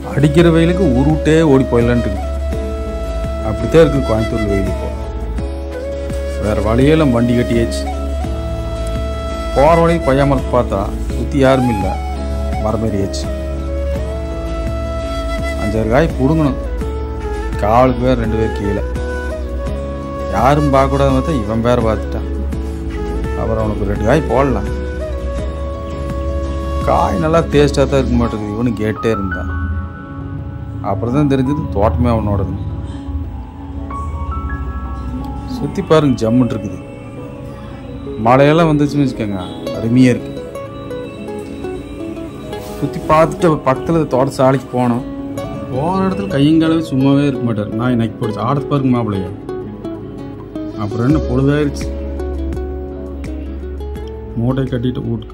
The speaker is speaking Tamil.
அடிக்கிற வெயிலுக்கு உருட்டே ஓடி போயிடலான்ட்டு இருக்கு அப்படித்தான் இருக்குது கோயம்புத்தூர் வெயில் இப்போ வேற வழியெல்லாம் வண்டி கட்டியாச்சு போகிற வழி கொய்யா மரத்தை பார்த்தா சுற்றி யாரும் இல்லை மரம் ஏறியாச்சு அஞ்சாறு காய் பிடுங்கணும் காலுக்கு பேர் ரெண்டு பேர் கீழே யாரும் பார்க்கக்கூடாது பார்த்தா இவன் பேர் பார்த்துட்டான் அப்புறம் அவனுக்கு ரெண்டு காய் போடலாம் காய் நல்லா டேஸ்ட்டாக தான் இருக்க மாட்டேங்குது இவனு கேட்டே இருந்தான் அப்புறம் தான் தெரிஞ்சது தோட்டமே அவனோடது சுற்றி பாருங்க ஜம்முன்னு இருக்குது மழையெல்லாம் வந்துச்சுன்னு வச்சுக்கோங்க அருமையாக இருக்கு சுற்றி பார்த்துட்டு பக்கத்தில் தோட்ட சாலைக்கு போனோம் போகிற இடத்துல கையங்காலவே சும்மாவே இருக்க மாட்டார் நான் இன்னைக்கு போடுச்சு ஆடத்து பாருங்க மாப்பிள்ளைய அப்புறம் என்ன பொழுதாயிருச்சு மூட்டை கட்டிட்டு வீட்டுக்கு